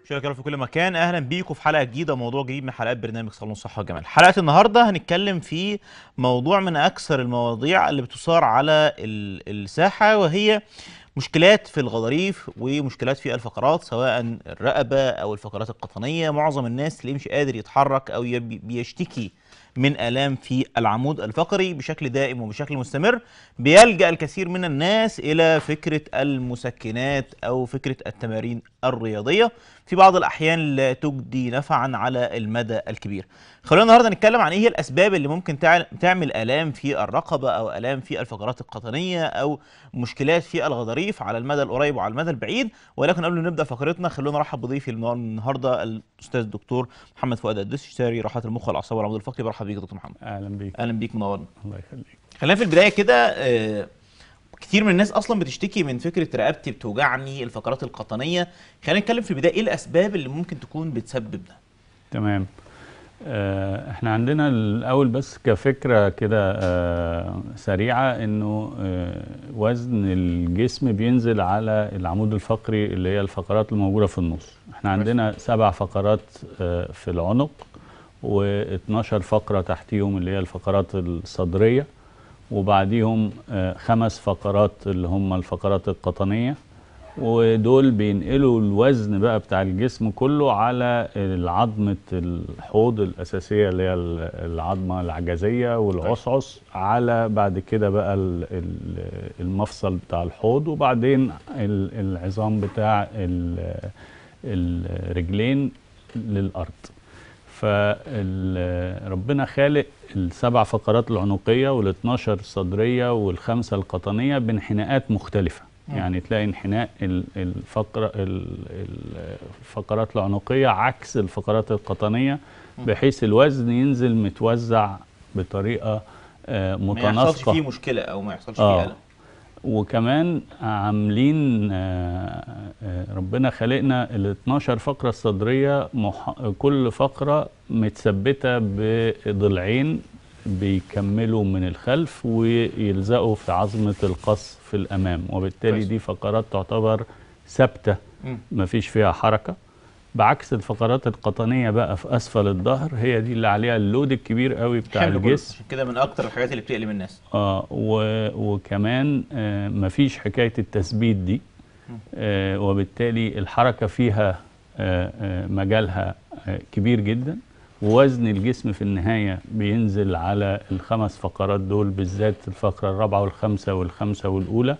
شكرا في كل مكان اهلا بيكم في حلقه جديده موضوع جديد من حلقات برنامج صالون الصحه والجمال حلقه النهارده هنتكلم في موضوع من اكثر المواضيع اللي بتثار على ال- الساحه وهي مشكلات في الغضاريف ومشكلات في الفقرات سواء الرقبه او الفقرات القطنيه معظم الناس اللي مش قادر يتحرك او يبي- بيشتكي من الام في العمود الفقري بشكل دائم وبشكل مستمر بيلجا الكثير من الناس الى فكره المسكنات او فكره التمارين الرياضيه في بعض الاحيان لا تجدي نفعا على المدى الكبير خلونا النهارده نتكلم عن ايه هي الاسباب اللي ممكن تع- تعمل الام في الرقبه او الام في الفقرات القطنيه او مشكلات في الغضاريف على المدى القريب وعلى المدى البعيد ولكن قبل ما نبدا فقرتنا خلونا نرحب بضيفي النهار- النهارده الاستاذ الدكتور محمد فؤاد الدستشاري راحات المخ والاعصاب والعمود الفقري برحب بيك يا دكتور محمد اهلا بيك اهلا بيك منورنا الله يخليك خلينا في البدايه كده آه، كتير من الناس اصلا بتشتكي من فكره رقبتي بتوجعني الفقرات القطنيه خلينا نتكلم في البدايه ايه الاسباب اللي ممكن تكون بتسبب ده تمام آه، احنا عندنا الاول بس كفكره كده آه، سريعه انه آه، وزن الجسم بينزل على العمود الفقري اللي هي الفقرات الموجوده في النص احنا عندنا سبع فقرات آه، في العنق و12 فقره تحتيهم اللي هي الفقرات الصدريه وبعديهم آه، خمس فقرات اللي هم الفقرات القطنيه ودول بينقلوا الوزن بقى بتاع الجسم كله على العظمة الحوض الأساسية اللي هي ال- العظمة العجزية والعصعص على بعد كده بقى ال- ال- المفصل بتاع الحوض وبعدين ال- العظام بتاع ال- الرجلين للأرض فربنا خالق السبع فقرات العنقية وال12 الصدرية والخمسة القطنية بانحناءات مختلفة مم. يعني تلاقي انحناء ال- الفقرة ال- الفقرات العنقية عكس الفقرات القطنية مم. بحيث الوزن ينزل متوزع بطريقة آه، ما يحصلش متناسقة فيه مشكله او ما يحصلش آه. فيه الم وكمان عاملين آه، آه، ربنا خلقنا ال 12 فقرة الصدرية مح... كل فقرة متثبتة بضلعين بيكملوا من الخلف ويلزقوا في عظمة القص في الأمام وبالتالي كويس. دي فقرات تعتبر ثابتة مم. مفيش فيها حركة بعكس الفقرات القطنية بقى في أسفل الظهر هي دي اللي عليها اللود الكبير قوي بتاع حمل كله. الجسم عشان كده من اكتر الحاجات اللي بتقلم الناس اه و- وكمان آه مفيش حكايه التثبيت دي آه وبالتالي الحركه فيها آه آه مجالها آه كبير جدا ووزن الجسم في النهايه بينزل على الخمس فقرات دول بالذات الفقره الرابعه والخامسه والخامسه والاولى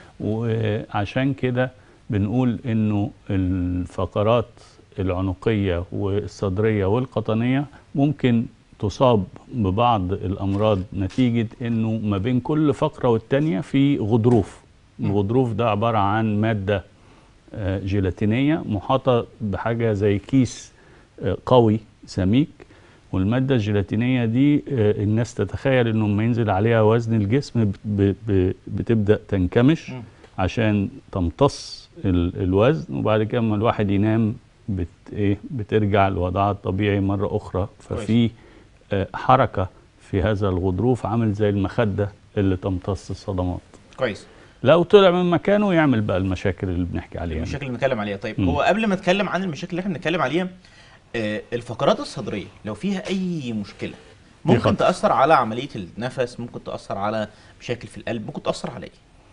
وعشان كده بنقول انه الفقرات العنقيه والصدريه والقطنيه ممكن تصاب ببعض الامراض نتيجه انه ما بين كل فقره والتانيه في غضروف الغضروف ده عباره عن ماده آه، جيلاتينيه محاطه بحاجه زي كيس آه، قوي سميك والماده الجيلاتينيه دي آه، الناس تتخيل انه لما ينزل عليها وزن الجسم ب- ب- ب- بتبدا تنكمش مم. عشان تمتص ال- الوزن وبعد كده لما الواحد ينام بت ايه بترجع لوضعها الطبيعي مره اخرى ففي آه، حركه في هذا الغضروف عامل زي المخده اللي تمتص الصدمات كويس لو طلع من مكانه يعمل بقى المشاكل اللي بنحكي عليها المشاكل اللي بنتكلم عليها طيب مم. هو قبل ما نتكلم عن المشاكل اللي احنا بنتكلم عليها آه، الفقرات الصدريه لو فيها اي مشكله ممكن خطر. تاثر على عمليه النفس ممكن تاثر على مشاكل في القلب ممكن تاثر على ايه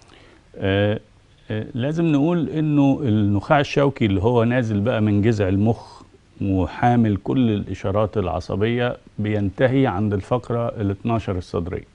آه، آه، لازم نقول انه النخاع الشوكي اللي هو نازل بقى من جذع المخ وحامل كل الاشارات العصبيه بينتهي عند الفقره ال 12 الصدريه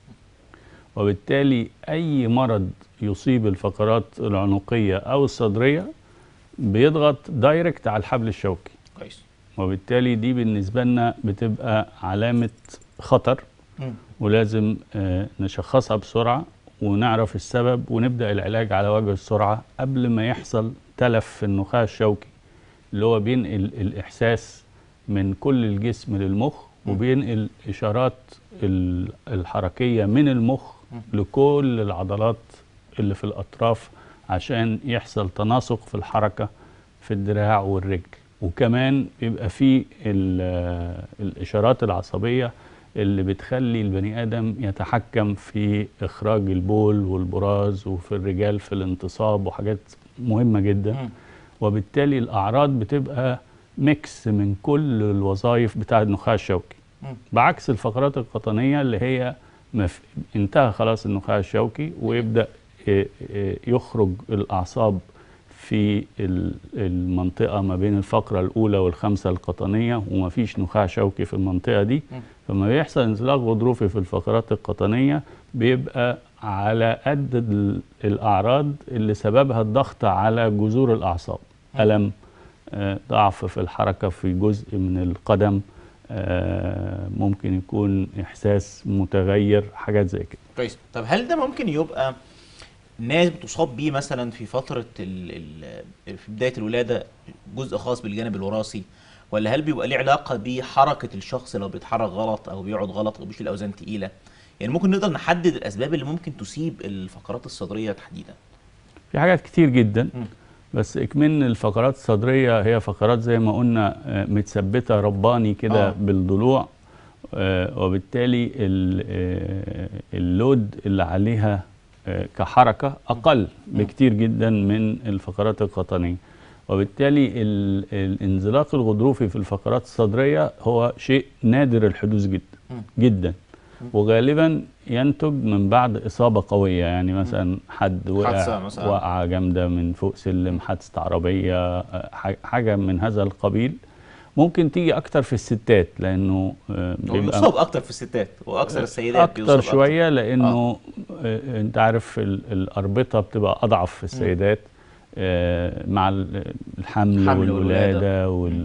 وبالتالي اي مرض يصيب الفقرات العنقيه او الصدريه بيضغط دايركت على الحبل الشوكي كويس وبالتالي دي بالنسبه لنا بتبقى علامه خطر مم. ولازم آه، نشخصها بسرعة ونعرف السبب ونبدأ العلاج على وجه السرعة قبل ما يحصل تلف في النخاع الشوكي اللي هو بينقل الإحساس من كل الجسم للمخ مم. وبينقل إشارات ال- الحركية من المخ مم. لكل العضلات اللي في الأطراف عشان يحصل تناسق في الحركة في الدراع والرجل وكمان بيبقى في ال- الإشارات العصبية اللي بتخلي البني آدم يتحكم في إخراج البول والبراز وفي الرجال في الانتصاب وحاجات مهمة جدا مم. وبالتالي الاعراض بتبقى ميكس من كل الوظائف بتاع النخاع الشوكي مم. بعكس الفقرات القطنيه اللي هي مف... انتهى خلاص النخاع الشوكي ويبدا ي- ي- يخرج الاعصاب في ال- المنطقه ما بين الفقره الاولى والخمسه القطنيه ومفيش نخاع شوكي في المنطقه دي مم. فما بيحصل انزلاق غضروفي في الفقرات القطنيه بيبقى على قد ال- الاعراض اللي سببها الضغط على جذور الاعصاب الم آه، ضعف في الحركه في جزء من القدم آه، ممكن يكون احساس متغير حاجات زي كده كويس طب هل ده ممكن يبقى ناس بتصاب بيه مثلا في فترة ال ال في بداية الولادة جزء خاص بالجانب الوراثي ولا هل بيبقى ليه علاقة بحركة الشخص لو بيتحرك غلط أو بيقعد غلط أو بيشيل أوزان تقيلة يعني ممكن نقدر نحدد الأسباب اللي ممكن تصيب الفقرات الصدرية تحديدا في حاجات كتير جدا مم. بس اكمن الفقرات الصدريه هي فقرات زي ما قلنا آه، متثبته رباني كده آه. آه. بالضلوع آه، وبالتالي ال- آه، اللود اللي عليها آه، كحركه اقل بكتير جدا من الفقرات القطنيه وبالتالي ال- الانزلاق الغضروفي في الفقرات الصدريه هو شيء نادر الحدوث جدا مم. جدا وغالبا ينتج من بعد اصابه قويه يعني مثلا حد حادثة وقع مثلاً. وقعه جامده من فوق سلم حادثه عربيه آه، ح- حاجه من هذا القبيل ممكن تيجي اكتر في الستات لانه آه، هو بيبقى بيصاب أكتر في الستات وأكثر السيدات بيصاب اكتر شويه لانه آه. انت عارف ال- الاربطه بتبقى اضعف في السيدات آه، مع ال- الحمل الحمل والولاده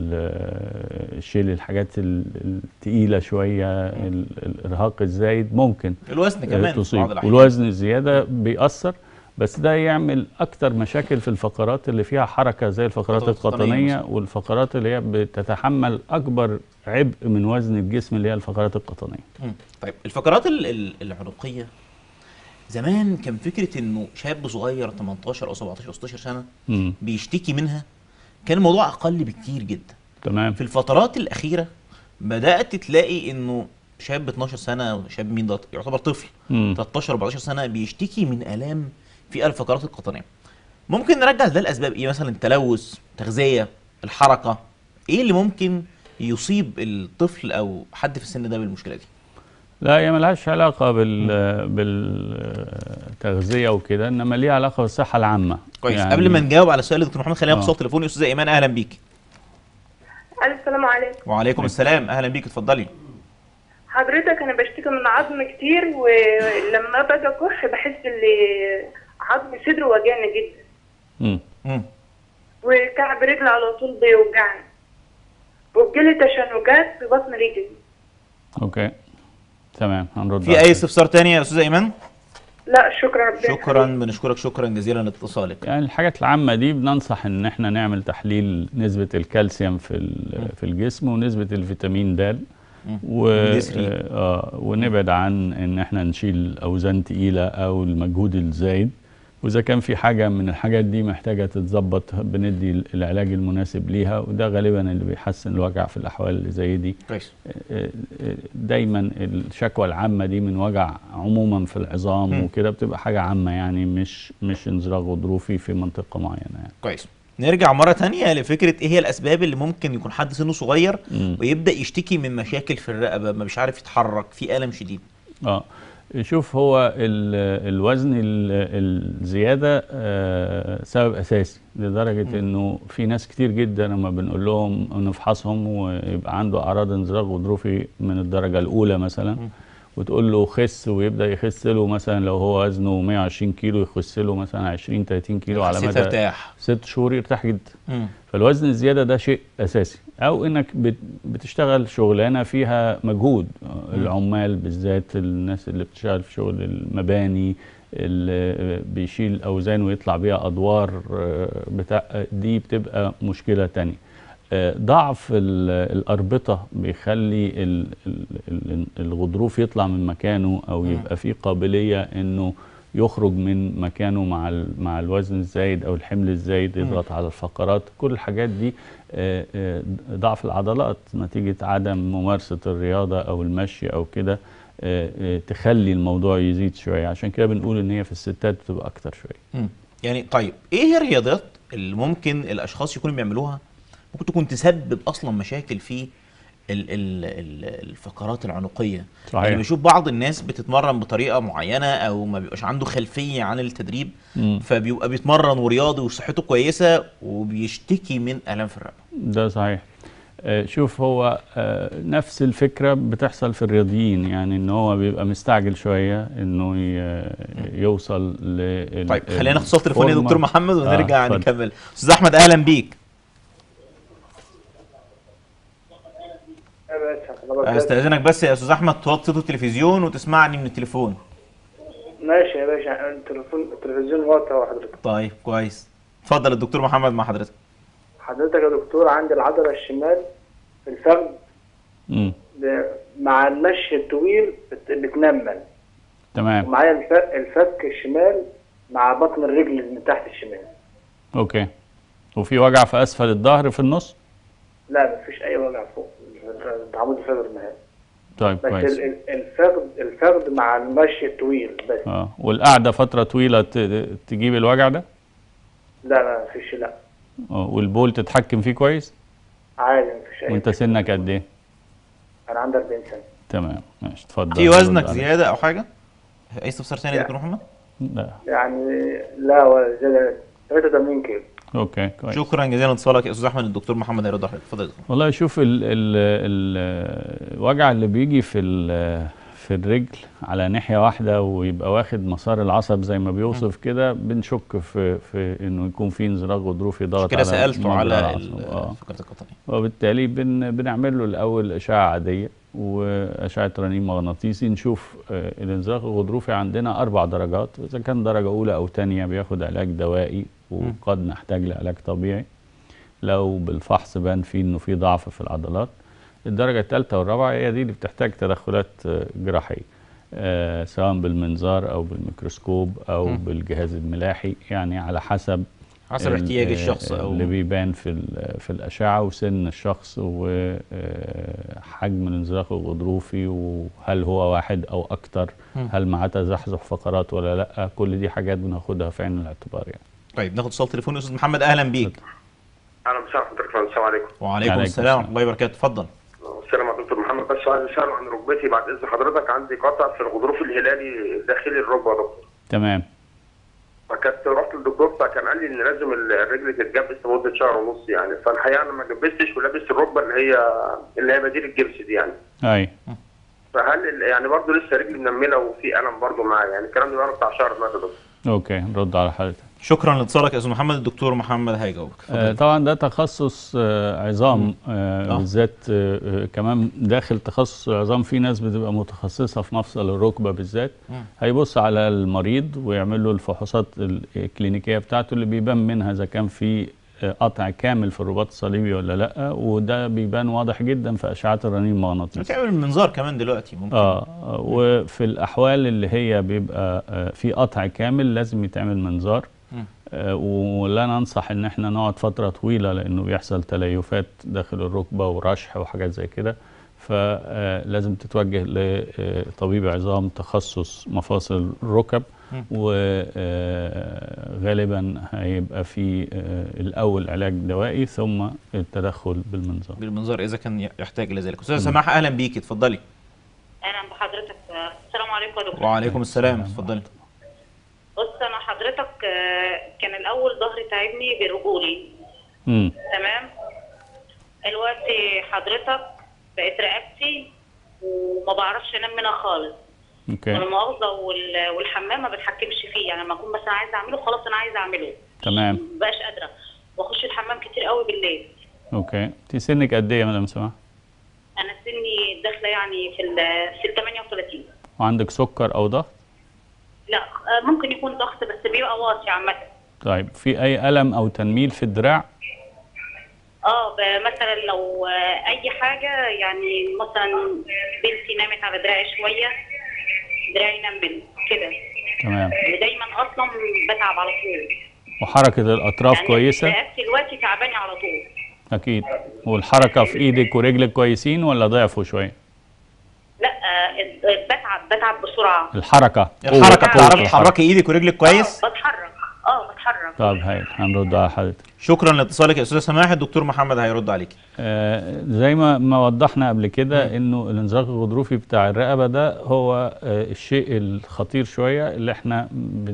والشيل الحاجات ال- التقيله شويه ال- الارهاق الزايد ممكن الوزن آه، كمان في بعض تصيب الأحيان والوزن الزياده بيأثر بس ده يعمل اكتر مشاكل في الفقرات اللي فيها حركه زي الفقرات الفقرات القطنية القطنيه مثلاً. والفقرات اللي هي بتتحمل اكبر عبء من وزن الجسم اللي هي الفقرات القطنيه مم. طيب الفقرات ال- ال- العنقيه زمان كان فكره انه شاب صغير 18 او 17 او 16 سنه مم. بيشتكي منها كان الموضوع اقل بكتير جدا تمام في الفترات الاخيره بدات تلاقي انه شاب 12 سنه او شاب مين ده يعتبر طفل مم. 13 14 سنه بيشتكي من الام في الفقرات القطنيه ممكن نرجع ده الاسباب ايه مثلا التلوث تغذيه الحركه ايه اللي ممكن يصيب الطفل او حد في السن ده بالمشكله دي لا هي ملهاش علاقة بال بالتغذية وكده انما ليها علاقة بالصحة العامة كويس يعني قبل ما نجاوب على سؤال دكتور محمد خلينا ناخد آه. صوت تليفوني استاذه ايمان اهلا بيك السلام عليكم وعليكم السلام اهلا بيك اتفضلي حضرتك انا بشتكي من عظم كتير ولما باجي اكح بحس ان عظم صدري وجعني جدا مم. مم. وكعب رجلي على طول بيوجعني وبجيلي تشنجات في بطن رجلي اوكي تمام هنرد في على اي كده. استفسار تاني يا استاذه ايمان لا شكرا ربنا شكرا يخليك. بنشكرك شكرا جزيلا لاتصالك يعني الحاجات العامة دي بننصح ان احنا نعمل تحليل نسبة الكالسيوم في ال- في الجسم ونسبة الفيتامين د مم. و... دي 3. آه ونبعد عن ان احنا نشيل اوزان تقيلة او المجهود الزايد واذا كان في حاجة من الحاجات دي محتاجة تتظبط بندي العلاج المناسب ليها وده غالبا اللي بيحسن الوجع في الاحوال اللي زي دي كويس دايما الشكوى العامه دي من وجع عموما في العظام مم. وكده بتبقى حاجه عامه يعني مش مش انزلاق غضروفي في منطقه معينه يعني كويس نرجع مرة تانية لفكرة ايه هي الاسباب اللي ممكن يكون حد سنه صغير مم. ويبدأ يشتكي من مشاكل في الرقبة ما مش عارف يتحرك في ألم شديد اه شوف هو ال- الوزن ال- الزياده آه، سبب اساسي لدرجه انه في ناس كتير جدا لما بنقول لهم نفحصهم ويبقى عنده اعراض انزلاق غضروفي من الدرجه الاولى مثلا وتقول له خس ويبدا يخس له مثلا لو هو وزنه 120 كيلو يخس له مثلا 20 30 كيلو على حسيت مدى ارتاح ست شهور يرتاح جدا مم. فالوزن الزياده ده شيء اساسي او انك بت- بتشتغل شغلانه فيها مجهود العمال بالذات الناس اللي بتشتغل في شغل المباني اللي بيشيل اوزان ويطلع بيها ادوار آه، بتاع دي بتبقى مشكله تانية آه، ضعف ال- الاربطه بيخلي ال- ال- ال- الغضروف يطلع من مكانه او يبقى فيه قابليه انه يخرج من مكانه مع ال- مع الوزن الزايد او الحمل الزايد يضغط على الفقرات كل الحاجات دي آه، آه، ضعف العضلات نتيجه عدم ممارسه الرياضه او المشي او كده آه، آه، تخلي الموضوع يزيد شويه عشان كده بنقول ان هي في الستات بتبقى اكتر شويه مم. يعني طيب ايه هي الرياضات اللي ممكن الاشخاص يكونوا بيعملوها ممكن تكون تسبب اصلا مشاكل في ال ال ال الفقرات العنقيه صحيح. يعني بشوف بعض الناس بتتمرن بطريقه معينه او ما بيبقاش عنده خلفيه عن التدريب مم. فبيبقى بيتمرن ورياضي وصحته كويسه وبيشتكي من الام في الرقبه ده صحيح آه، شوف هو آه، نفس الفكرة بتحصل في الرياضيين يعني ان هو بيبقى مستعجل شوية انه ي- يوصل ل طيب خلينا ناخد صوت تليفوني يا دكتور محمد ونرجع اتفضل. نكمل استاذ احمد اهلا بيك استاذنك بس يا استاذ احمد توطي صوت التلفزيون وتسمعني من التليفون ماشي يا باشا التليفون التلفزيون واطي اهو حضرتك طيب كويس اتفضل الدكتور محمد مع حضرتك حضرتك يا دكتور عندي العضله الشمال في الفخذ مم. ب- مع المشي الطويل بت- بتنمل تمام ومعايا الفك, الفك الشمال مع بطن الرجل من تحت الشمال اوكي وفي وجع في اسفل الظهر في النص لا مفيش اي وجع فوق العمود الفقري النهائي طيب بس كويس ال- ال- الفخذ الفخذ مع المشي الطويل بس اه والقعدة فترة طويلة ت- تجيب الوجع ده لا لا مفيش لا اه والبول تتحكم فيه كويس عادي مفيش اي وانت سنك قد ايه انا عندي 40 سنه تمام ماشي اتفضل في وزنك رد عليك. زياده او حاجه اي استفسار ثاني يا لا. دكتور محمد لا يعني لا ولا زيادة 83 كيلو اوكي كويس شكرا جزيلا لاتصالك يا استاذ احمد الدكتور محمد هيرد عليك اتفضل يا دكتور. والله شوف ال ال ال الوجع اللي بيجي في ال- في الرجل على ناحية واحدة ويبقى واخد مسار العصب زي ما بيوصف كده بنشك في في انه يكون في انزلاق غضروفي ضغط كده على سالته مجرى على العصب. اه الفقرات القطنيه وبالتالي بن بنعمل له الاول اشعه عاديه واشعه رنين مغناطيسي نشوف آه، الانزلاق الغضروفي عندنا اربع درجات واذا كان درجه اولى او ثانيه بياخد علاج دوائي وقد نحتاج لعلاج طبيعي لو بالفحص بان فيه انه في ضعف في العضلات الدرجه الثالثه والرابعه هي دي اللي بتحتاج تدخلات آه، جراحيه آه، سواء بالمنظار او بالميكروسكوب او بالجهاز الملاحي يعني على حسب حسب ال- احتياج الشخص او اللي بيبان في ال- في الاشعه وسن الشخص وحجم الانزلاق الغضروفي وهل هو واحد او اكتر مم. هل معاه تزحزح فقرات ولا لا كل دي حاجات بناخدها في عين الاعتبار يعني طيب ناخد اتصال تليفوني استاذ محمد اهلا بيك اهلا وسهلا حضرتك فندم. السلام عليكم وعليكم عليكم السلام السلام. ورحمه الله وبركاته اتفضل السلام عليكم دكتور محمد بس عايز اسال عن ركبتي بعد اذن حضرتك عندي قطع في الغضروف الهلالي داخلي الركبه يا دكتور تمام فكنت رحت للدكتور فكان قال لي ان لازم الرجل تتجبس لمده شهر ونص يعني فالحقيقه انا ما جبستش ولابس الركبه اللي هي اللي هي بديل الجبس دي يعني اي فهل ال- يعني برضه لسه رجلي منمله وفي الم برضه معايا يعني الكلام ده بقى بتاع شهر مات يا دكتور اوكي نرد على حضرتك شكرا لاتصالك يا استاذ محمد الدكتور محمد هيجاوبك آه، اتفضل. طبعا ده تخصص آه، عظام آه، آه. بالذات آه، آه، كمان داخل تخصص العظام في ناس بتبقى متخصصه في مفصل الركبه بالذات مم. هيبص على المريض ويعمل له الفحوصات الكلينيكيه بتاعته اللي بيبان منها اذا كان في آه، قطع كامل في الرباط الصليبي ولا لا وده بيبان واضح جدا في اشعات الرنين المغناطيسي بتعمل المنظار كمان دلوقتي ممكن اه آه، وفي الاحوال اللي هي بيبقى آه، في قطع كامل لازم يتعمل منظار مم. آه، ولا ننصح ان احنا نقعد فتره طويله لانه بيحصل تليفات داخل الركبه ورشح وحاجات زي كده فلازم تتوجه لطبيب عظام تخصص مفاصل الركب مم. وغالبا هيبقى في آه، الاول علاج دوائي ثم التدخل بالمنظار بالمنظار اذا كان يحتاج الى ذلك استاذ سماح اهلا بيكي اتفضلي اهلا بحضرتك السلام عليكم يا دكتور وعليكم السلام اتفضلي بص انا حضرتك آه، كان الاول ظهري تعبني برجولي امم تمام دلوقتي حضرتك بقت رقبتي وما بعرفش انام منها خالص اوكي والمؤاخذه وال- والحمام ما بتحكمش فيه يعني لما اكون مثلا عايزه اعمله خلاص انا عايزه اعمله تمام مبقاش قادره واخش الحمام كتير قوي بالليل اوكي انت سنك قد ايه يا مدام سماح انا سني داخله يعني في ال في ال 38 وعندك سكر او ضغط لا آه، ممكن يكون ضغط بس بيبقى واطي عامه طيب في اي الم او تنميل في الدراع اه ب- مثلا لو آه، اي حاجه يعني مثلا بنتي نامت على دراعي شويه دراعي نمل كده تمام ودايما اصلا بتعب على طول وحركه الاطراف يعني كويسه رقبتي دلوقتي تعباني على طول اكيد والحركه في ايدك ورجلك كويسين ولا ضعفوا شويه لا آه، بتعب بتعب بسرعه الحركه الحركه قوة بتعرفي الحركة. تحركي ايدك ورجلك كويس آه، بتحرك اه بتحرك اتحرك طب هاي هنرد على حضرتك شكرا لاتصالك يا استاذه سماح الدكتور محمد هيرد عليك آه، زي ما ما وضحنا قبل كده انه الانزلاق الغضروفي بتاع الرقبه ده هو آه، الشيء الخطير شويه اللي احنا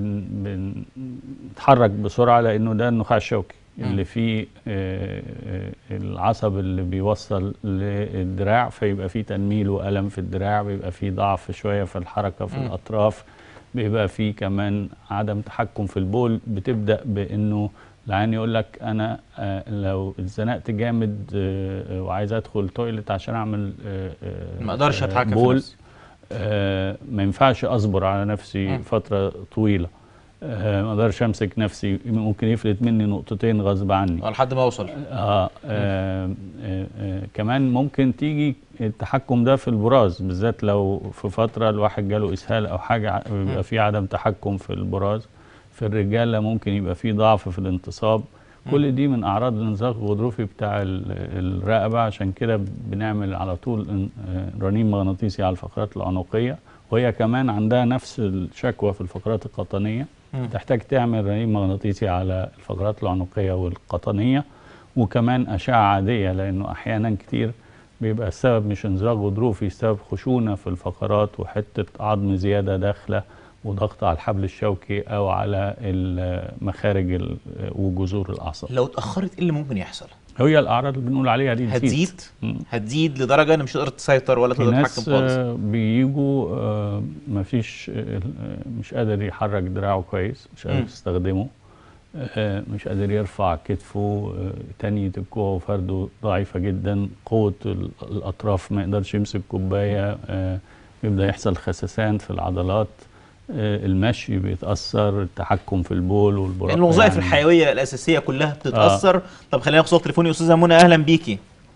بن بنتحرك بسرعه لانه ده النخاع الشوكي اللي فيه آه، آه، العصب اللي بيوصل للدراع فيبقى فيه تنميل والم في الدراع بيبقى فيه ضعف شويه في الحركه في الاطراف بيبقى فيه كمان عدم تحكم في البول بتبدا بانه العيان يقول لك انا آه، لو اتزنقت جامد آه، آه، وعايز ادخل تويلت عشان اعمل آه، آه، ما اقدرش آه، اتحكم في بول نفسي آه، ما ينفعش اصبر على نفسي مم. فتره طويله آه، ما اقدرش امسك نفسي ممكن يفلت مني نقطتين غصب عني آه، لحد ما اوصل آه آه آه آه كمان ممكن تيجي التحكم ده في البراز بالذات لو في فترة الواحد جاله إسهال أو حاجة ع- بيبقى في عدم تحكم في البراز في الرجالة ممكن يبقى في ضعف في الانتصاب كل دي من أعراض الانزلاق الغضروفي بتاع ال- الرقبة عشان كده بنعمل على طول ان- آه، رنين مغناطيسي على الفقرات العنقية وهي كمان عندها نفس الشكوى في الفقرات القطنية مم. تحتاج تعمل رنين مغناطيسي على الفقرات العنقية والقطنية وكمان أشعة عادية لأنه أحيانا كتير بيبقى السبب مش انزلاق غضروفي السبب خشونة في الفقرات وحتة عظم زيادة داخلة وضغط على الحبل الشوكي أو على المخارج ال- وجذور الأعصاب لو اتاخرت ايه اللي ممكن يحصل هي الأعراض اللي بنقول عليها دي تزيد. هتزيد مم. هتزيد لدرجه ان مش هتقدر تسيطر ولا في تقدر ناس تتحكم خالص آه، بيجوا آه، مفيش آه، مش قادر يحرك دراعه كويس مش قادر مم. يستخدمه آه، مش قادر يرفع كتفه آه، تانية الكوع وفرده ضعيفة جدا قوة ال- الأطراف ما يقدرش يمسك كوباية آه، يبدأ يحصل خسسان في العضلات آه، المشي بيتأثر التحكم في البول والبراء لان الوظائف الحيويه الاساسيه كلها بتتاثر طب خلينا ناخد صوت تليفوني استاذه منى اهلا بيكي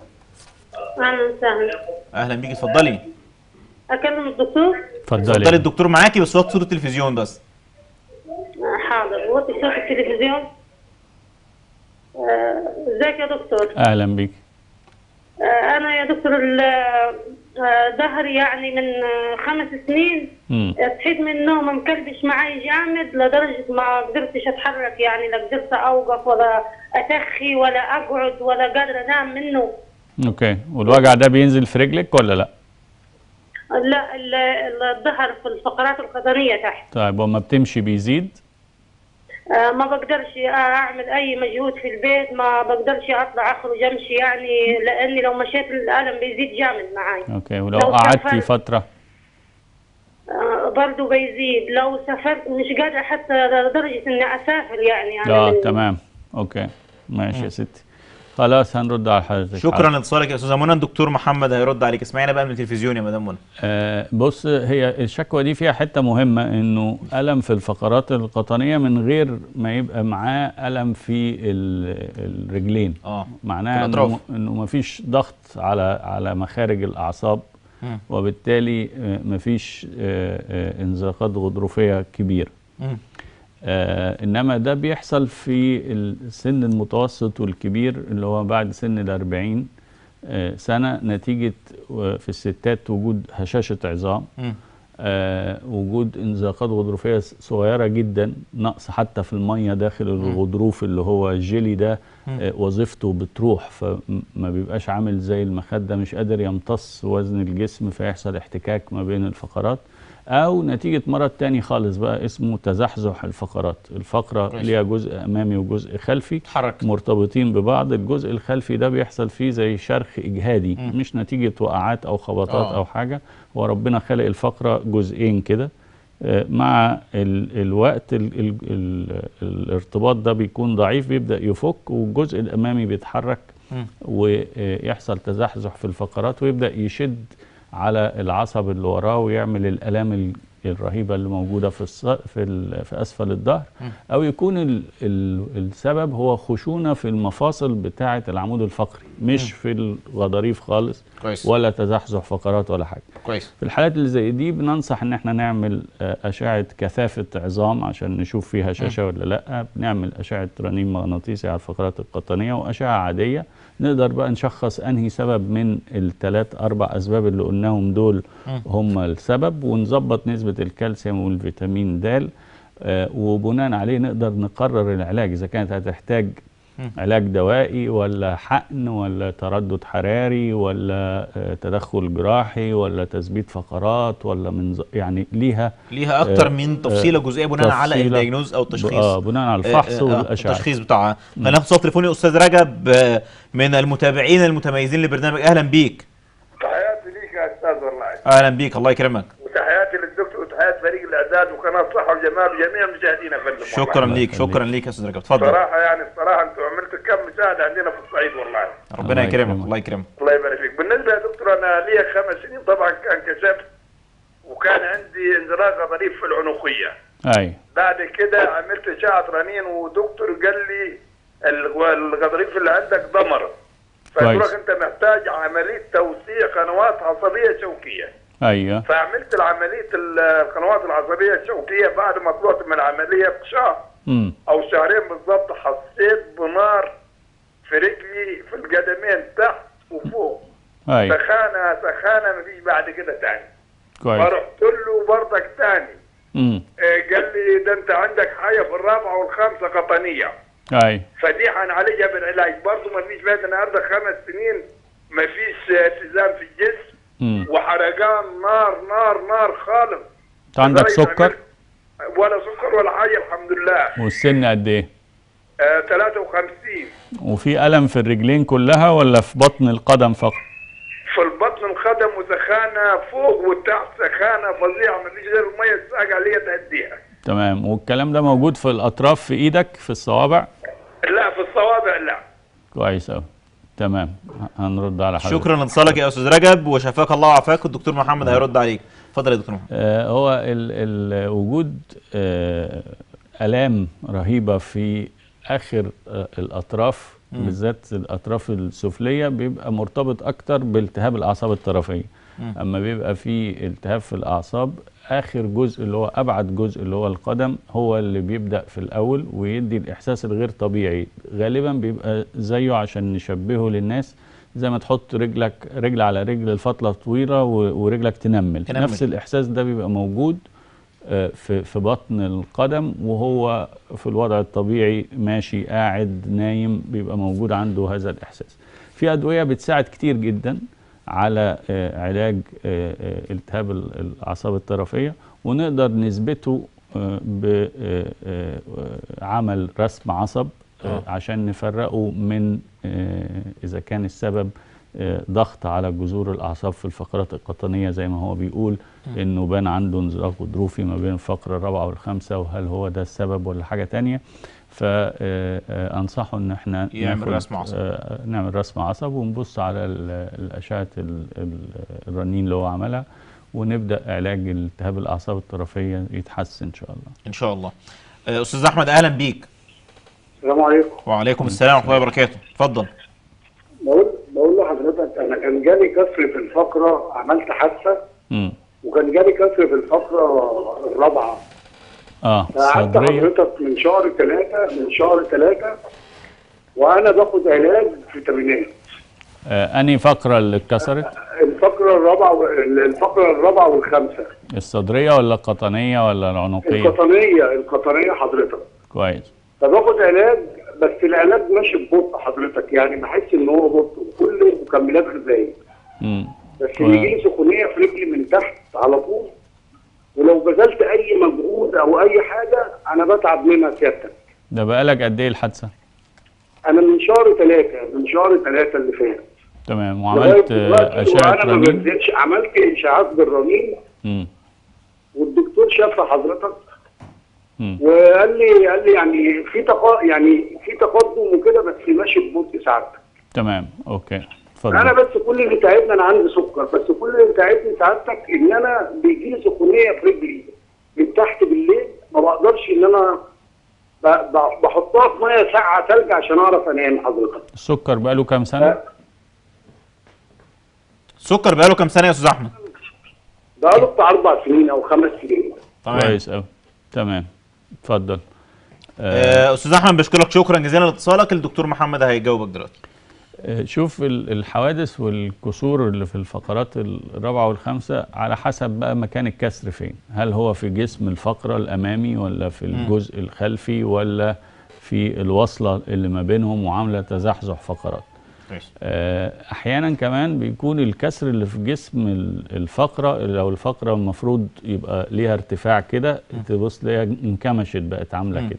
اهلا وسهلا اهلا بيكي اتفضلي اكلم الدكتور اتفضلي اتفضلي الدكتور معاكي بس وقت صوت التلفزيون بس آه، حاضر وطي صوت التلفزيون آه، ازيك يا دكتور أهلا بيك آه، انا يا دكتور ال- آه، ظهري يعني من آه، خمس سنين مم. صحيت من النوم مكلبش معي جامد لدرجة ما قدرتش اتحرك يعني لا قدرت اوقف ولا اتخي ولا اقعد ولا قادرة انام منه أوكي والوجع ده بينزل في رجلك ولا لأ؟ لا ال- ال- الظهر في الفقرات القطنية تحت طيب وما بتمشي بيزيد آه، ما بقدرش اعمل اي مجهود في البيت ما بقدرش اطلع اخرج امشي يعني لاني لو مشيت الالم بيزيد جامد معي اوكي ولو لو قعدتي سافرت- فترة آه، برضه بيزيد لو سافرت مش قادرة حتى لدرجة اني اسافر يعني انا اه من- تمام اوكي ماشي يا ستي خلاص هنرد على حضرتك شكرا لاتصالك يا استاذه منى الدكتور محمد هيرد عليك اسمعينا بقى من التلفزيون يا مدام منى آه بص هي الشكوى دي فيها حتة مهمة انه ألم في الفقرات القطنية من غير ما يبقى معاه ألم في ال- الرجلين اه معناها في الأطراف. انه انه مفيش ضغط على على مخارج الاعصاب مم. وبالتالي آه، مفيش آه، آه، انزلاقات غضروفيه كبيره مم. آه انما ده بيحصل في السن المتوسط والكبير اللي هو بعد سن الأربعين آه سنة نتيجة آه، في الستات وجود هشاشة عظام مم. آه وجود انزلاقات غضروفية صغيرة جدا نقص حتى في المية داخل الغضروف اللي هو الجيلي ده آه وظيفته بتروح فما بيبقاش عامل زي المخدة مش قادر يمتص وزن الجسم فيحصل احتكاك ما بين الفقرات او نتيجة مرض تاني خالص بقى اسمه تزحزح الفقرات الفقرة كويس. ليها جزء امامي وجزء خلفي اتحرك مرتبطين ببعض الجزء الخلفي ده بيحصل فيه زي شرخ اجهادي مم. مش نتيجه وقعات او خبطات آه. او حاجه هو ربنا خلق الفقره جزئين كده آه، مع ال الوقت ال ال ال الارتباط ده بيكون ضعيف بيبدا يفك والجزء الامامي بيتحرك مم. ويحصل تزحزح في الفقرات ويبدا يشد على العصب اللي وراه ويعمل الالام ال- الرهيبه اللي موجوده في الص... في, ال... في اسفل الظهر مم. او يكون ال... ال... السبب هو خشونه في المفاصل بتاعه العمود الفقري مش في الغضاريف خالص كويس ولا تزحزح فقرات ولا حاجه كويس في الحالات اللي زي دي بننصح ان احنا نعمل آه، اشعه كثافه عظام عشان نشوف فيها شاشه ولا لا بنعمل اشعه رنين مغناطيسي على الفقرات القطنيه واشعه عاديه نقدر بقى نشخص انهي سبب من الثلاث اربع اسباب اللي قلناهم دول مم. هم السبب ونظبط نسبه الكالسيوم والفيتامين د آه، وبناء عليه نقدر نقرر العلاج اذا كانت هتحتاج مم. علاج دوائي ولا حقن ولا تردد حراري ولا آه، تدخل جراحي ولا تثبيت فقرات ولا من يعني ليها ليها اكتر آه، من تفصيله جزئيه بناء على تفصيلة الدياجنوز او ب- التشخيص اه بناء على الفحص آه، آه، والاشعه التشخيص بتاعها خلينا ناخد صوت تليفوني استاذ رجب آه، من المتابعين المتميزين لبرنامج اهلا بيك تحياتي ليك يا استاذ والله اهلا بيك الله يكرمك وتحياتي للدكتور وتحيات فريق الاعداد وقناه صحه وجمال وجميع مشاهدينا فندم شكرا الله ليك يخليك. شكرا ليك يا استاذ رجب اتفضل صراحه يعني الصراحه انتم عملتوا كم مشاهده عندنا في الصعيد والله ربنا الله يكرمك يكرمك. الله يكرمك الله يبارك فيك بالنسبه يا دكتور انا لي خمس سنين طبعا كان كشفت وكان عندي انزلاق غضاريف في العنقيه اي بعد كده عملت اشعه رنين ودكتور قال لي الغ- الغضاريف اللي عندك ضمر فقال كويس. لك انت محتاج عمليه توسيع قنوات عصبيه شوكيه ايوه فعملت العمليه القنوات العصبيه الشوكيه بعد ما طلعت من العمليه بشهر امم او شهرين بالضبط حسيت بنار في رجلي في القدمين تحت وفوق اي سخانه سخانه مفيش بعد كده تاني كويس فرحت له برضك تاني امم آه، قال لي ده انت عندك حاجه في الرابعه والخامسه قطنيه اي فدي هنعالجها بالعلاج برضه ما فيش بعد النهارده خمس سنين ما فيش آه، التزام في الجسم امم وحرقان نار نار نار خالص انت عندك لدرجة سكر عملت- ولا سكر ولا حاجه الحمد لله والسن قد ايه آه 53 وفي الم في الرجلين كلها ولا في بطن القدم فقط في البطن الخدم وسخانه فوق وتحت سخانه فظيعه ما فيش غير الميه الساقعه اللي هي تهديها تمام والكلام ده موجود في الاطراف في ايدك في الصوابع لا في الصوابع لا كويس قوي تمام ه- هنرد على حضرتك شكرا لاتصالك يا استاذ رجب وشفاك الله وعافاك الدكتور محمد هيرد عليك اتفضل يا دكتور محمد آه، هو ال ال وجود آه، آلام رهيبة في آخر آه، الأطراف بالذات الأطراف السفلية بيبقى مرتبط أكتر بالتهاب الأعصاب الطرفية أما بيبقى في التهاب في الأعصاب آخر جزء اللي هو أبعد جزء اللي هو القدم هو اللي بيبدأ في الأول ويدي الإحساس الغير طبيعي غالبا بيبقى زيه عشان نشبهه للناس زي ما تحط رجلك رجل على رجل لفترة طويلة و- ورجلك تنمل. تنمل. نفس الإحساس ده بيبقى موجود آه، في في بطن القدم وهو في الوضع الطبيعي ماشي قاعد نايم بيبقى موجود عنده هذا الإحساس. في أدوية بتساعد كتير جدا على آه، علاج آه، آه، التهاب ال- الأعصاب الطرفية ونقدر نثبته بعمل رسم عصب آه، آه. عشان نفرقه من آه، إذا كان السبب آه، ضغط على جذور الأعصاب في الفقرات القطنية زي ما هو بيقول إنه بان عنده انزلاق غضروفي ما بين الفقرة الرابعة والخامسة وهل هو ده السبب ولا حاجة تانية فأنصحه إن احنا يعمل ناخد- رسم عصب. آه، نعمل رسم عصب ونبص على ال- الأشعة ال- ال- الرنين اللي هو عملها ونبدأ علاج التهاب الأعصاب الطرفية يتحسن إن شاء الله ان شاء الله آه، استاذ احمد اهلا بيك السلام عليكم وعليكم السلام ورحمه الله وبركاته اتفضل بقول بقول لحضرتك انا كان جالي كسر في الفقره عملت حادثه مم. وكان جالي كسر في الفقره الرابعه اه فقعدت صدرية حضرتك من شهر ثلاثه من شهر ثلاثه وانا باخد علاج فيتامينات آه أنهي فقرة اللي اتكسرت الفقره الرابعه و- الفقره الرابعه والخامسه الصدرية ولا القطنية ولا العنقية القطنيه القطنيه حضرتك كويس فباخد علاج بس العلاج ماشي ببطء حضرتك يعني بحس ان هو بطء وكله مكملات غذائيه مم. بس و- بيجي لي سخونيه في رجلي من تحت على طول ولو بذلت اي مجهود او اي حاجه انا بتعب منها سيادتك ده بقالك قد إيه الحادثة انا من شهر ثلاثه من شهر ثلاثه اللي فات تمام لغاية وعملت آه، دلوقتي أشعة وانا ما رنين بنزلش عملت اشاعات بالرنين مم. والدكتور شاف حضرتك مم. وقال لي قال لي يعني في تقا يعني في تقدم وكده بس ماشي ببطء سعادتك تمام أوكي انا اتفضل بس كل اللي تعبني انا عندي سكر بس كل اللي تعبني سعادتك ان انا بيجي لي سخونيه في رجلي من تحت بالليل ما بقدرش ان انا ب- ب- بحطها في ميه ساقعه ثلج عشان اعرف انام حضرتك السكر بقاله كام سنة أه. السكر بقاله كام سنه يا استاذ احمد بقاله بتاع اربع سنين او خمس سنين تمام كويس أوي تمام اتفضل آه آه، استاذ احمد بشكرك شكرا جزيلا لاتصالك الدكتور محمد هيجاوبك دلوقتي آه، شوف ال- الحوادث والكسور اللي في الفقرات الرابعة والخامسة على حسب بقى مكان الكسر فين هل هو في جسم الفقرة الأمامي ولا في الجزء الخلفي ولا في الوصلة اللي ما بينهم وعاملة تزحزح فقرات كويس آه، احيانا كمان بيكون الكسر اللي في جسم ال- الفقره لو الفقره المفروض يبقى ليها ارتفاع كده تبص تلاقيها انكمشت بقت عامله مم. كده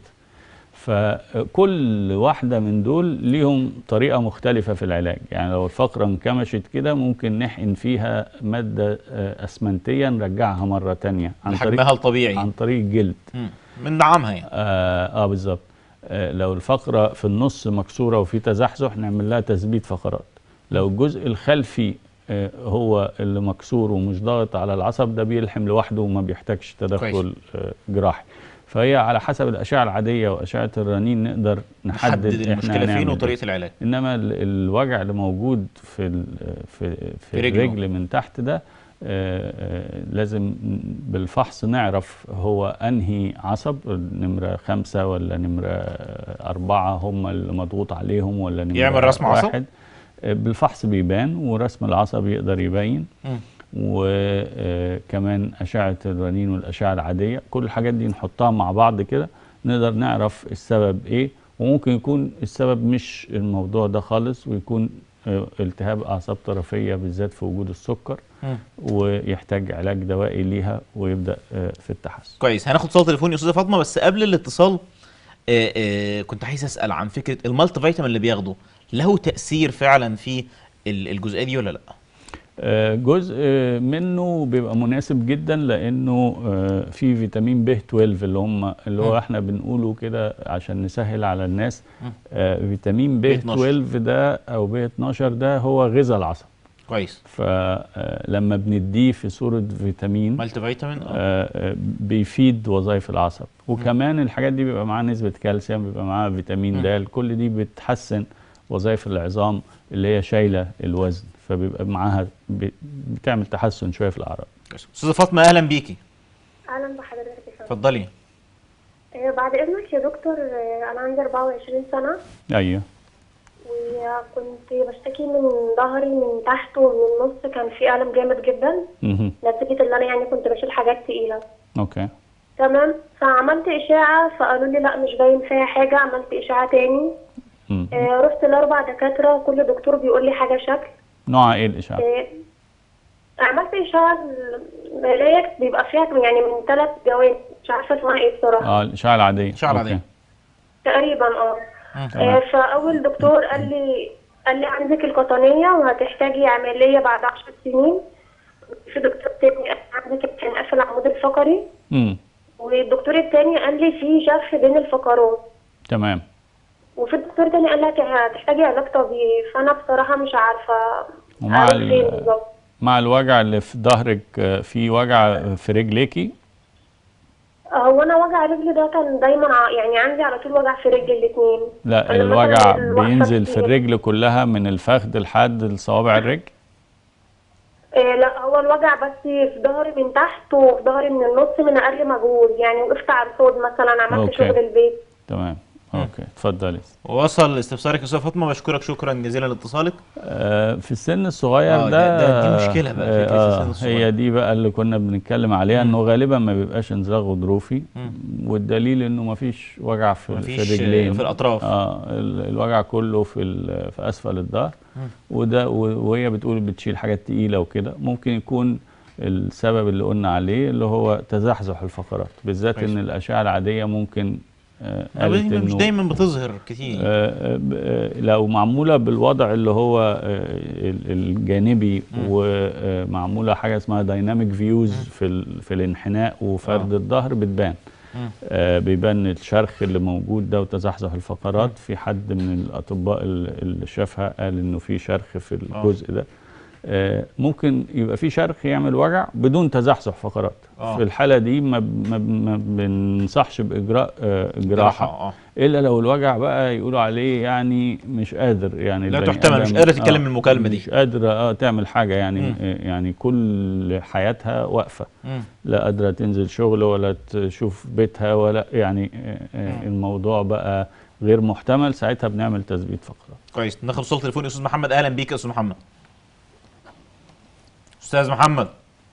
فكل واحده من دول ليهم طريقه مختلفه في العلاج يعني لو الفقره انكمشت كده ممكن نحقن فيها ماده آه، اسمنتيه نرجعها مره تانية عن طريق لحجمها الطبيعي عن طريق الجلد مم. بندعمها يعني اه, آه بالظبط آه لو الفقرة في النص مكسورة وفي تزحزح نعمل لها تثبيت فقرات لو الجزء الخلفي آه هو اللي مكسور ومش ضاغط على العصب ده بيلحم لوحده وما بيحتاجش تدخل آه جراحي فهي على حسب الأشعة العادية وأشعة الرنين نقدر نحدد, نحدد إحنا المشكله فين هنعمل إيه. وطريقه العلاج انما ال- الوجع اللي موجود في ال- في في في رجله. الرجل من تحت ده آه، آه، لازم بالفحص نعرف هو انهي عصب نمره خمسه ولا نمره اربعه هم اللي مضغوط عليهم ولا نمره يعمل رسم عصب؟ واحد آه، بالفحص بيبان ورسم العصب يقدر يبين مم. وكمان أشعة الرنين والأشعة العادية كل الحاجات دي نحطها مع بعض كده نقدر نعرف السبب إيه وممكن يكون السبب مش الموضوع ده خالص ويكون آه، التهاب أعصاب طرفية بالذات في وجود السكر مم. ويحتاج علاج دوائي ليها ويبدأ آه، في التحسن كويس هناخد اتصال تليفوني يا استاذه فاطمه بس قبل الاتصال آه، آه، كنت عايز اسال عن فكره المالتي فيتامين اللي بياخده له تاثير فعلا في ال- الجزئيه دي ولا لا آه، جزء آه، منه بيبقى مناسب جدا لانه آه، في فيتامين ب 12 اللي هم اللي مم. هو احنا بنقوله كده عشان نسهل على الناس مم. آه، فيتامين ب B12. 12 ده او ب 12 ده هو غذاء العصب كويس فلما بنديه في صورة فيتامين مالتي فيتامين اه آه، آه، بيفيد وظائف العصب وكمان الحاجات دي بيبقى معاها نسبة كالسيوم بيبقى معاها فيتامين مم. د كل دي بتحسن وظائف العظام اللي هي شايلة الوزن فبيبقى معاها ب- بتعمل تحسن شوية في الأعراض كويس. استاذه فاطمه اهلا بيكي اهلا بحضرتك يا فندم اتفضلي آه، بعد اذنك يا دكتور آه، انا عندي 24 سنه أيوه وكنت بشتكي من ظهري من تحت ومن النص كان في الم جامد جدا مهم. نتيجه ان انا يعني كنت بشيل حاجات تقيله أوكي تمام فعملت اشاعه فقالوا لي لا مش باين فيها حاجه عملت اشاعه تاني مم. آه، رحت لاربع دكاتره وكل دكتور بيقول لي حاجه شكل نوعها إيه الإشعاع؟ آه، عملت اشاعه الملاية بيبقى فيها يعني من ثلاث جوانب مش عارفه اسمها ايه بصراحه اه الإشعاع العادية الإشعاع أوكي. العادية. تقريبا اه مم. تمام. آه، فاول دكتور قال لي قال لي عندك القطنيه وهتحتاجي عمليه بعد 10 سنين في دكتور تاني قال لي عندك انحناء في العمود الفقري مم. والدكتور التاني قال لي في شف بين الفقرات تمام وفي دكتور تاني قال لك هتحتاجي علاج طبيعي فانا بصراحه مش عارفه ومع أروح ال- فين بالظبط مع الوجع اللي في ظهرك آه، في وجع في رجليكي هو انا وجع رجلي ده كان دايما ع- يعني عندي على طول وجع في رجلي الاثنين لا الوجع بينزل في الرجل كلها من الفخذ لحد صوابع الرجل آه لا هو الوجع بس في ظهري من تحت وفي ظهري من النص من اقل مجهود يعني وقفت على الحوض مثلا عملت أوكي. شغل البيت تمام اوكي اتفضلي وصل استفسارك يا استاذه فاطمه بشكرك شكرا جزيلا لاتصالك آه في السن الصغير آه، ده, ده- ده- دي مشكلة بقى، فكرة آه السن الصغير. هي دي بقى اللي كنا بنتكلم عليها مم. انه غالبا ما بيبقاش انزلاق غضروفي مم. والدليل انه ما فيش وجع في, في مفيش، الرجلين آه، في الأطراف. اه ال- الوجع كله في ال- في اسفل الظهر مم. وده و- وهي بتقول بتشيل حاجات تقيله وكده ممكن يكون السبب اللي قلنا عليه اللي هو تزحزح الفقرات بالذات كويس. ان الاشعه العاديه ممكن آه آه، قالت دي مش إنه- دايما بتظهر كتير آه، ب- آه، لو معموله بالوضع اللي هو آه، ال- الجانبي مم. ومعموله حاجه اسمها دايناميك فيوز في ال- في الانحناء وفرد آه. الظهر بتبان مم. آه، بيبان الشرخ اللي موجود ده وتزحزح مم. الفقرات في حد من الاطباء ال- اللي شافها قال انه في شرخ في آه. الجزء ده آه، ممكن يبقى في شرخ يعمل وجع بدون تزحزح فقرات آه. في الحاله دي ما ب- ما ب- ما بننصحش باجراء آه، جراحه اه الا لو الوجع بقى يقولوا عليه يعني مش قادر يعني لا البني تحتمل، مش آدم- قادرة تتكلم المكالمة دي. مش قادره اه تعمل حاجه يعني مم. آه، يعني كل حياتها واقفه مم. لا قادره تنزل شغل ولا تشوف بيتها ولا يعني آه، آه، مم. الموضوع بقى غير محتمل ساعتها بنعمل تثبيت فقرات كويس ناخد اتصال تليفوني استاذ محمد اهلا بيك يا استاذ محمد استاذ محمد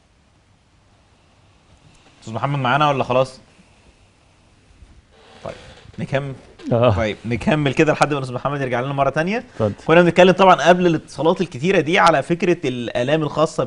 استاذ محمد معانا ولا خلاص طيب نكمل اه طيب نكمل كده لحد ما الاستاذ محمد يرجع لنا مره تانية اتفضل كنا بنتكلم طبعا قبل الاتصالات الكتيره دي على فكره الالام الخاصه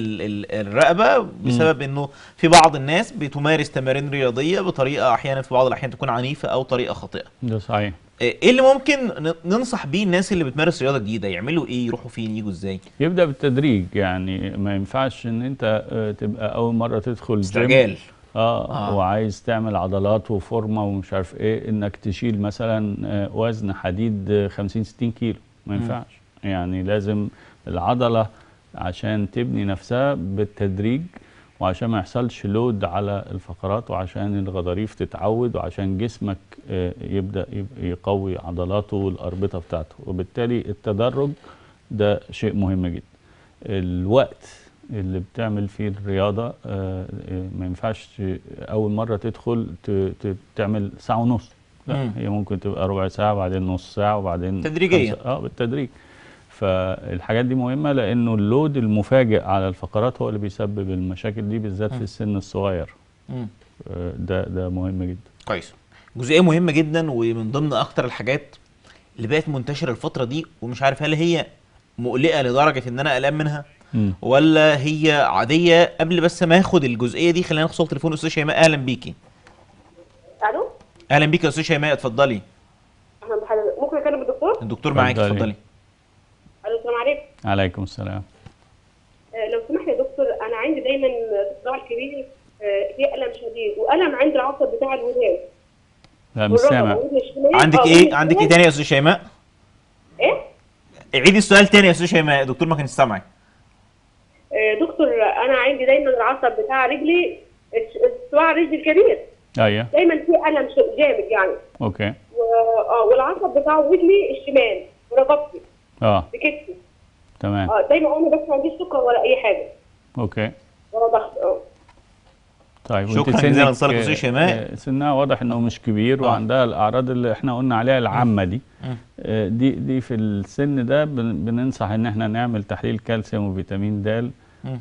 بالرقبه بسبب انه في بعض الناس بتمارس تمارين رياضيه بطريقه احيانا في بعض الاحيان تكون عنيفه او طريقه خاطئه ده صحيح ايه اللي ممكن ن- ننصح بيه الناس اللي بتمارس رياضه جديده يعملوا ايه يروحوا فين يجوا ازاي يبدا بالتدريج يعني ما ينفعش ان انت آه، تبقى اول مره تدخل جيم استعجال آه, آه. اه وعايز تعمل عضلات وفورمه ومش عارف ايه انك تشيل مثلا آه، وزن حديد آه، 50 60 كيلو ما ينفعش يعني لازم العضله عشان تبني نفسها بالتدريج وعشان ما يحصلش لود على الفقرات وعشان الغضاريف تتعود وعشان جسمك آه، يبدا يب- يقوي عضلاته والاربطه بتاعته وبالتالي التدرج ده شيء مهم جدا الوقت اللي بتعمل فيه الرياضة آه، آه، ما ينفعش ت- أول مرة تدخل ت- ت- تعمل ساعة ونص لا مم. هي ممكن تبقى ربع ساعة بعدين نص ساعة وبعدين تدريجيا. خمسة- اه بالتدريج فالحاجات دي مهمة لأنه اللود المفاجئ على الفقرات هو اللي بيسبب المشاكل دي بالذات في السن الصغير مم. آه، ده ده مهم جدا كويس جزئيه مهمه جدا ومن ضمن اكتر الحاجات اللي بقت منتشره الفتره دي ومش عارف هل هي مقلقه لدرجه ان انا قلقان منها مم. ولا هي عاديه قبل بس ما اخد الجزئيه دي خلينا ناخد صوت تليفون استاذ شيماء اهلا بيكي الو اهلا بيكي يا استاذ شيماء اتفضلي اهلا بحضرتك ممكن اكلم الدكتور الدكتور معاك اتفضلي. اتفضلي الو السلام عليكم عليكم السلام آه، لو سمحت يا دكتور انا عندي دايما في الصباع الكبير آه، في الم شديد والم عند العصب بتاع الودان لا مش والركبة سامع والودن الشمال. عندك آه، ايه والودن عندك ايه الشمال. تاني يا استاذ شيماء ايه عيدي السؤال تاني يا استاذ شيماء الدكتور ما كانش سامعك آه، دكتور انا عندي دايما العصب بتاع رجلي الش- صباع الرجل الكبير ايوه دايما في الم ش- جامد يعني اوكي و- اه والعصب بتاع ودني الشمال ورقبتي اه بكتفي تمام اه دايما انا بس ما عنديش سكر ولا اي حاجه اوكي ولا ضغط اه طيب شكراً وانت جزيلاً سنك لاتصالك أستاذ آه، شيماء. آه، سنها واضح انه مش كبير آه. وعندها الاعراض اللي احنا قلنا عليها العامه دي مم. آه، دي دي في السن ده بن- بننصح ان احنا نعمل تحليل كالسيوم وفيتامين د مم.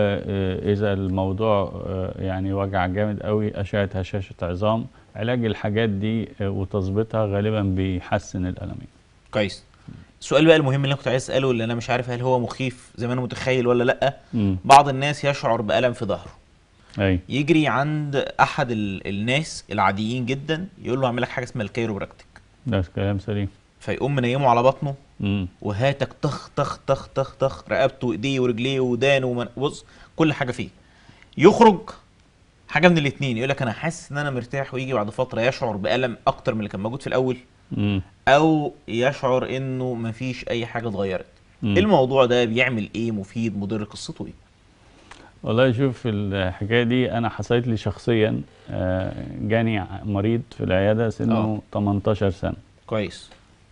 واذا الموضوع آه، يعني وجع جامد قوي اشعه هشاشه عظام علاج الحاجات دي آه، وتظبيطها غالبا بيحسن الالمين كويس السؤال بقى المهم اللي انا كنت عايز اساله اللي انا مش عارف هل هو مخيف زي ما انا متخيل ولا لا امم بعض الناس يشعر بالم في ظهره اي يجري عند احد ال- الناس العاديين جدا يقول له اعمل لك حاجه اسمها الكايروبراكتيك ده كلام سليم فيقوم منيمه على بطنه امم وهاتك طخ طخ طخ طخ طخ رقبته وايديه ورجليه ودانه ومن... بص كل حاجه فيه يخرج حاجه من الاثنين يقول لك انا حاسس ان انا مرتاح ويجي بعد فتره يشعر بالم اكتر من اللي كان موجود في الاول امم او يشعر انه مفيش اي حاجه اتغيرت مم. الموضوع ده بيعمل ايه مفيد مضر قصته ايه والله شوف الحكايه دي انا حصلت لي شخصيا آه، جاني ع- مريض في العياده سنه آه. 18 سنه كويس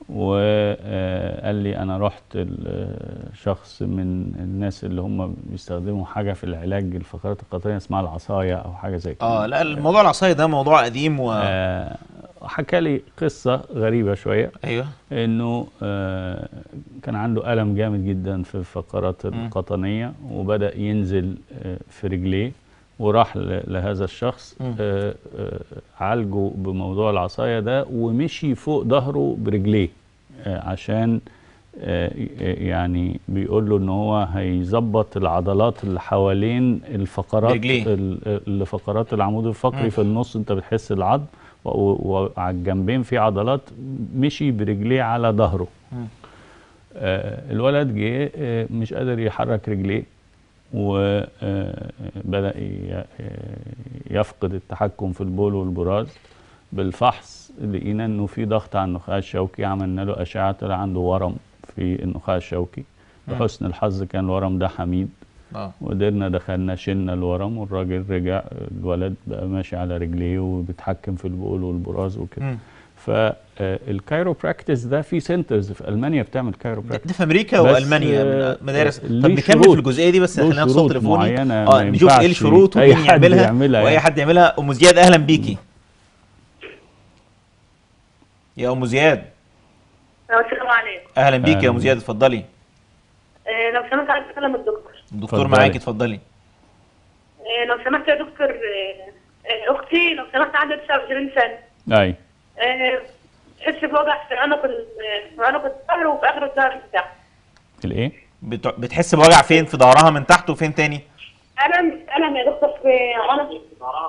وقال لي انا رحت شخص من الناس اللي هم بيستخدموا حاجه في العلاج الفقرات القطريه اسمها العصايه او حاجه زي كده اه لا الموضوع العصايه ده موضوع قديم و آه، حكى لي قصه غريبه شويه ايوه انه آه، كان عنده الم جامد جدا في الفقرات مم. القطنيه وبدا ينزل آه، في رجليه وراح ل- لهذا الشخص مم. آه، آه، عالجه بموضوع العصايه ده ومشي فوق ظهره برجليه آه، عشان آه، يعني بيقول له ان هو هيظبط العضلات اللي حوالين الفقرات برجليه. ال- اللي فقرات العمود الفقري مم. في النص انت بتحس العظم و- و- وعلى الجنبين في عضلات مشي برجليه على ظهره مم. آه، الولد جه آه، مش قادر يحرك رجليه وبدأ يفقد التحكم في البول والبراز بالفحص لقينا انه في ضغط على النخاع الشوكي عملنا له اشعه طلع عنده ورم في النخاع الشوكي مم. بحسن الحظ كان الورم ده حميد اه وقدرنا دخلنا شلنا الورم والراجل رجع الولد بقى ماشي على رجليه وبيتحكم في البول والبراز وكده مم. فالكايروبراكتس ده في سنترز في المانيا بتعمل ده كايروبراكتس ده في امريكا بس، والمانيا آه، مدارس آه، طب ليه نكمل في شروط. الجزئيه دي بس له خلينا ناخد شروط تليفوني معينة اه ما نشوف ايه ينفعش الشروط أي ومين حد يعملها يعملها واي يعني. حد يعملها ام زياد اهلا بيكي يا ام زياد السلام عليكم اهلا بيك يا ام أهلاً. زياد اتفضلي آه، لو سمحت عايز اتكلم الدكتور الدكتور اتفضلي. معاكي اتفضلي آه، لو سمحت يا دكتور آه، آه، اختي لو سمحت عندها 29 سنه اي آه، تحس بوجع في عنق ال- في عنق الظهر وفي اخر الظهر بتاعها الايه بت- بتحس بوجع فين في ظهرها من تحت وفين تاني الم الم يا دكتور في عنق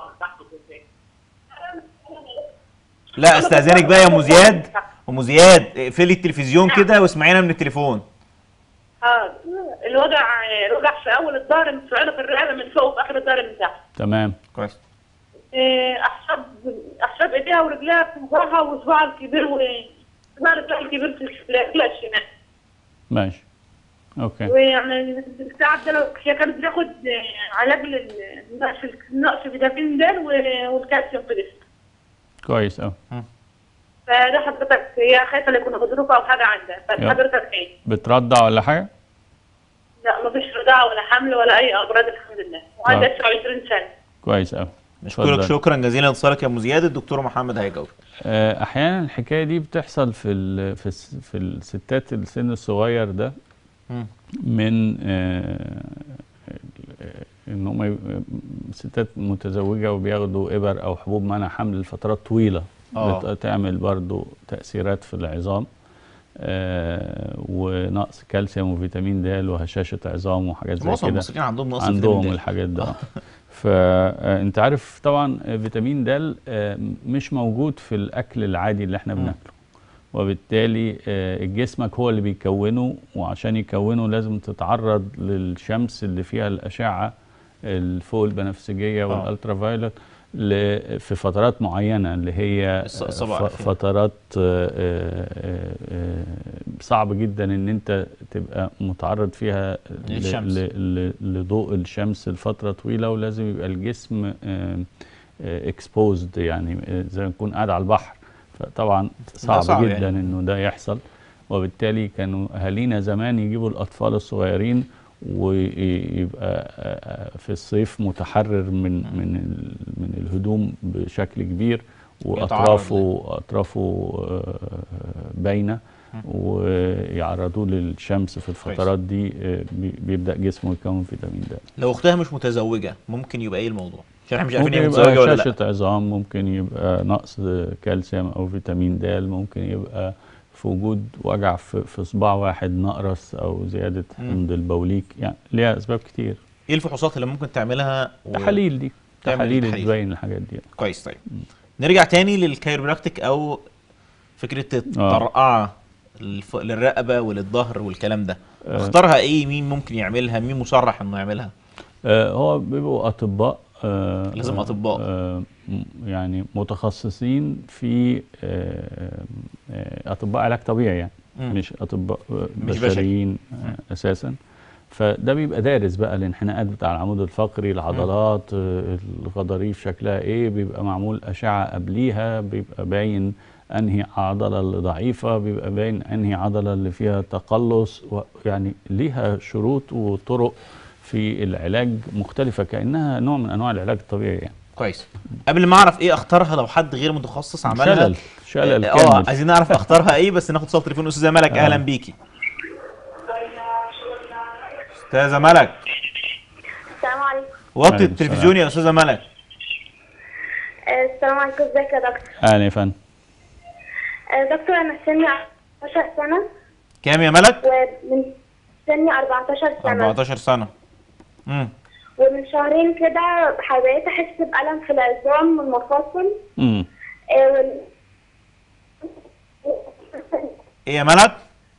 لا استاذنك بقى يا ام زياد ام زياد اقفلي التلفزيون كده واسمعينا من التليفون اه الوجع الوجع في اول الظهر من في عنق الرقبه من فوق وفي اخر الظهر من تحت تمام كويس آه، احشاب احشاب ايديها ورجليها في ظهرها وصباعها الكبير وصباع رجلها الكبير في الرجل الشمال ماشي اوكي ويعني ساعات ده لو هي كانت بتاخد آه، علاج للنقص نقص فيتامين د و- والكالسيوم في الجسم كويس اه فده حضرتك هي خايفه لا يكون غضروف او حاجه عندها فحضرتك ايه؟ بترضع ولا حاجه لا مفيش رضاعه ولا حمل ولا اي امراض الحمد لله وعندها 29 سنه كويس اه نشكرك شكرا جزيلا لاتصالك يا ام زياد الدكتور محمد هيجاوب آه، احيانا الحكايه دي بتحصل في ال في الس- في الستات السن الصغير ده مم. من آه، آه، ان هم يب- ستات متزوجه وبياخدوا ابر او حبوب منع حمل لفترات طويله آه. بتعمل برضو تاثيرات في العظام آه، ونقص كالسيوم وفيتامين د وهشاشه عظام وحاجات زي معظم كده المصريين عندهم نقص عندهم فيتامين د. الحاجات ده فانت عارف طبعا فيتامين د آه، مش موجود في الاكل العادي اللي احنا بناكله وبالتالي آه، جسمك هو اللي بيكونه وعشان يكونه لازم تتعرض للشمس اللي فيها الاشعه الفوق البنفسجيه والالترا فايولت ل- في فترات معينه اللي هي الص- الصباح ف- الخير. فترات آه، آه، آه، صعب جدا ان انت تبقى متعرض فيها ل- للشمس. ل- ل- لضوء الشمس لفتره طويله ولازم يبقى الجسم اكسبوزد يعني آه، زي ما يكون قاعد على البحر فطبعا صعب, صعب صعب جدا يعني. يعني. انه ده يحصل وبالتالي كانوا اهالينا زمان يجيبوا الاطفال الصغيرين ويبقى آه، في الصيف متحرر من من ال- من الهدوم بشكل كبير واطرافه اطرافه آه، باينه ويعرضوه للشمس في الفترات دي آه، بي- بيبدا جسمه يكون فيتامين د لو اختها مش متزوجه ممكن يبقى ايه الموضوع عشان احنا مش عارفين ممكن هي متزوجه يبقى ولا لا شاشة عظام ممكن يبقى نقص كالسيوم أو فيتامين د ممكن يبقى في وجود وجع في, في صباع واحد نقرس أو زيادة حمض البوليك يعني ليها أسباب كتير ايه الفحوصات اللي ممكن تعملها و- تحاليل دي تعمل تحاليل تحاليل. تبين الحاجات دي كويس طيب نرجع تاني للكايروبراكتيك او فكره الطرقعه الف- للرقبه وللظهر والكلام ده آه. اختارها ايه مين ممكن يعملها مين مصرح انه يعملها آه هو بيبقوا أطباء آه لازم أطباء. آه م- يعني متخصصين في آه آه أطباء علاج طبيعي يعني مم. مش أطباء آه، مش بشري. بشريين آه أساسا فده بيبقى دارس بقى الانحناءات بتاع العمود الفقري العضلات آه، الغضاريف شكلها ايه بيبقى معمول اشعه قبليها بيبقى باين انهي عضله اللي ضعيفه بيبقى باين انهي عضله اللي فيها تقلص و- يعني ليها شروط وطرق في العلاج مختلفه كانها نوع من انواع العلاج الطبيعي يعني كويس قبل ما اعرف ايه اختارها لو حد غير متخصص عملها شلل شلل اه كامل عايزين نعرف اختارها ايه بس ناخد اتصال تليفون استاذه ملك آه. اهلا بيكي استاذه ملك السلام عليكم وطي عليكم التلفزيون يا استاذه ملك السلام عليكم ازيك يا دكتور اهلا يا فندم آه، دكتور انا سني 14 سنه كام يا ملك ومن سني 14 سنه 14 سنه امم ومن شهرين كده بقيت احس بالم في العظام والمفاصل امم آه، وال- ايه يا ملك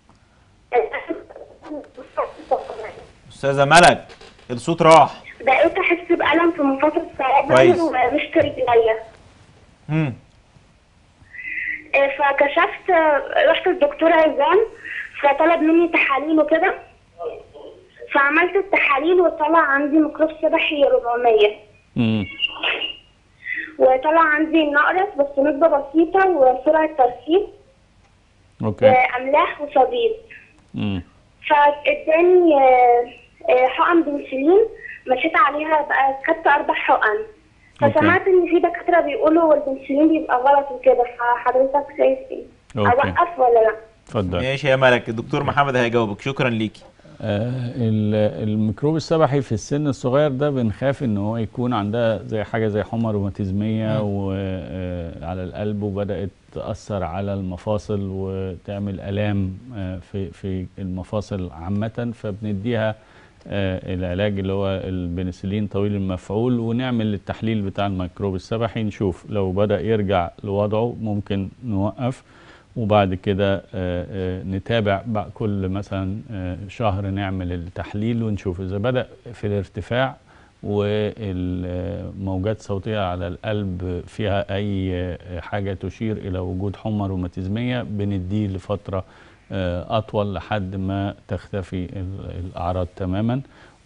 استاذه ملك الصوت راح بقيت احس بالم في مفاصل كويس. الصوابع ومش في رجليا امم آه، فكشفت آه، رحت للدكتور عزام فطلب مني تحاليل وكده فعملت التحاليل وطلع عندي ميكروب سبحي 400 امم وطلع عندي نقرس بس نسبة بسيطة وسرعة ترسيب اوكي وأملاح وصديد امم فاداني آه، آه، حقن بنسلين مشيت عليها بقى خدت أربع حقن أوكي. فسمعت إن في دكاترة بيقولوا البنسلين بيبقى غلط وكده فحضرتك شايف إيه؟ اوكي اوقف ولا لا اتفضل ماشي يا ملك الدكتور محمد هيجاوبك شكرا ليكي آه، ال- الميكروب السبحي في السن الصغير ده بنخاف ان هو يكون عندها زي حاجه زي حمى روماتيزميه وعلى القلب وبدات تاثر على المفاصل وتعمل الام آه، في في المفاصل عامه فبنديها آه، العلاج اللي هو البنسلين طويل المفعول ونعمل التحليل بتاع الميكروب السبحي نشوف لو بدا يرجع لوضعه ممكن نوقف وبعد كده آه، آه، نتابع بقى كل مثلا آه، شهر نعمل التحليل ونشوف اذا بدا في الارتفاع والموجات صوتيه على القلب فيها اي آه، حاجه تشير الى وجود حمى روماتيزميه بنديه لفتره آه، اطول لحد ما تختفي ال- الاعراض تماما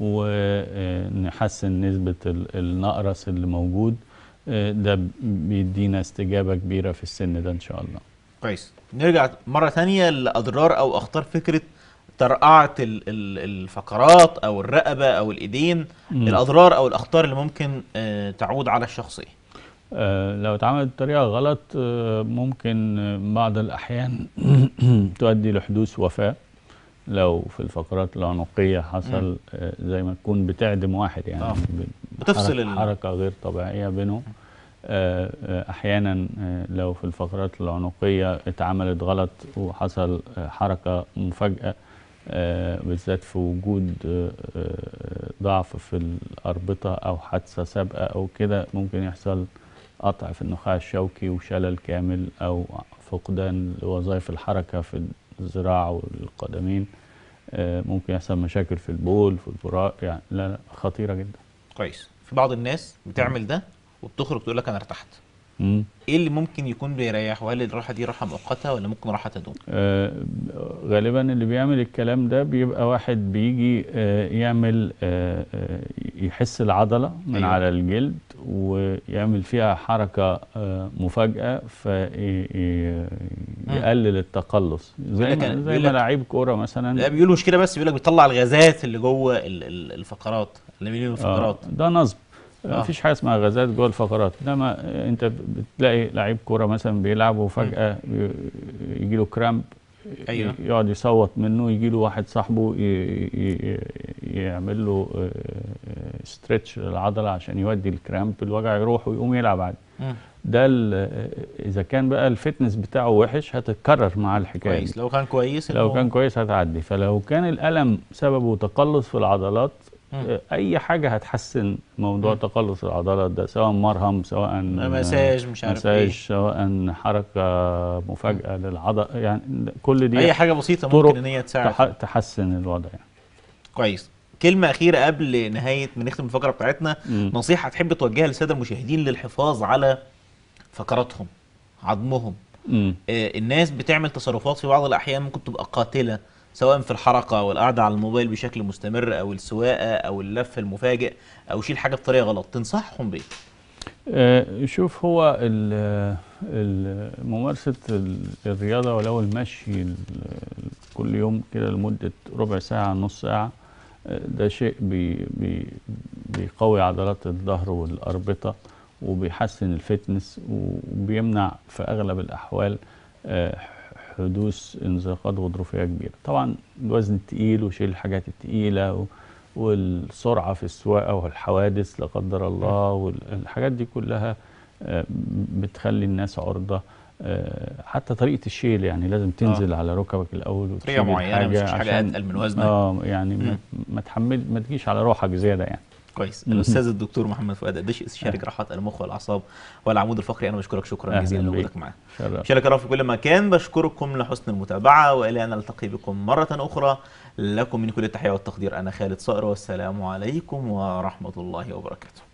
ونحسن نسبه ال- النقرس اللي موجود آه، ده بيدينا استجابه كبيره في السن ده ان شاء الله كويس نرجع مرة تانية لأضرار أو أخطار فكرة ترقعة ال- ال- الفقرات أو الرقبة أو الإيدين مم. الأضرار أو الأخطار اللي ممكن آه، تعود على الشخصية آه، لو اتعملت بطريقة غلط آه، ممكن آه، بعض الأحيان تؤدي لحدوث وفاة لو في الفقرات العنقية حصل آه، زي ما تكون بتعدم واحد يعني آه. ب- بتفصل حركة, ال- حركة غير طبيعية بينهم آه، آه، أحيانا آه، لو في الفقرات العنقية اتعملت غلط وحصل آه، حركة مفاجئة آه، بالذات في وجود آه، آه، ضعف في الأربطة أو حادثة سابقة أو كده ممكن يحصل قطع في النخاع الشوكي وشلل كامل أو فقدان لوظائف الحركة في الذراع والقدمين آه، ممكن يحصل مشاكل في البول في البراق يعني لا لا خطيرة جدا كويس في بعض الناس بتعمل ده وبتخرج تقول لك أنا ارتحت مم. إيه اللي ممكن يكون بيريح وهل الراحة دي راحة مؤقتة ولا ممكن راحة تدوم؟ آه، غالبا اللي بيعمل الكلام ده بيبقى واحد بيجي آه، يعمل آه، آه، يحس العضلة من أيوة. أيوة. على الجلد ويعمل فيها حركة آه، مفاجأة فيقلل التقلص زي بيقول لك ما أنا- زي بيقول ما لك- لعيب كورة لا مثلا بيقولوا مش كده بس بيقول لك بيطلع الغازات اللي جوه ال- ال- الفقرات اللي بين آه، الفقرات ده نصب آه. مفيش حاجه اسمها غازات جوه الفقرات انما انت بتلاقي لعيب كوره مثلا بيلعب وفجاه يجي له كرامب أيوة. يقعد يصوت منه يجي له واحد صاحبه ي- ي- يعمل له ستريتش للعضله عشان يودي الكرامب الوجع يروح ويقوم يلعب عادي مم. ده ال- اذا كان بقى الفتنس بتاعه وحش هتتكرر مع الحكايه دي. كويس لو كان كويس لو إنه- كان كويس هتعدي فلو كان الألم سببه تقلص في العضلات مم. آه، أي حاجة هتحسن موضوع تقلص العضلات ده سواء مرهم سواء مساج مش عارف مساج إيه. سواء حركة مفاجأة للعضلة يعني ده- كل دي أي حاجة بسيطة طرق ممكن إن هي تساعد تح- تحسن الوضع يعني كويس كلمة أخيرة قبل نهاية ما نختم الفقرة بتاعتنا مم. نصيحة تحب توجهها للسادة المشاهدين للحفاظ على فقراتهم عظمهم مم. آه، الناس بتعمل تصرفات في بعض الأحيان ممكن تبقى قاتلة سواء في الحركة أو القعدة على الموبايل بشكل مستمر أو السواقة أو اللف المفاجئ أو شيل حاجة بطريقة غلط تنصحهم بإيه؟ آه، شوف هو ال- ال- ممارسة ال- الرياضة ولو المشي ال- كل يوم كده لمدة ربع ساعة نص ساعة آه، ده شيء بي بي بيقوي عضلات الظهر والأربطة وبيحسن الفتنس وبيمنع في أغلب الأحوال آه، حدوث انزلاقات غضروفية كبيرة طبعا الوزن التقيل وشيل الحاجات التقيلة و والسرعة في السواقة والحوادث لا قدر الله والحاجات دي كلها آه، بتخلي الناس عرضة آه، حتى طريقة الشيل يعني لازم تنزل على ركبك الأول طريقة وتشيل معينة مش الحاجة حاجة عشان- أتقل من وزنك اه يعني ما, مم. ما تحمل ما تجيش على روحك زيادة يعني كويس مم. الأستاذ الدكتور محمد فؤاد قداشي استشاري جراحات المخ والأعصاب والعمود الفقري أنا بشكرك شكرا أهلاً جزيلا بيك. لوجودك معانا شرف مشاهدينا الكرام في كل مكان بشكركم لحسن المتابعة وإلى أن نلتقي بكم مرة أخرى لكم من كل التحية والتقدير أنا خالد صقر والسلام عليكم ورحمة الله وبركاته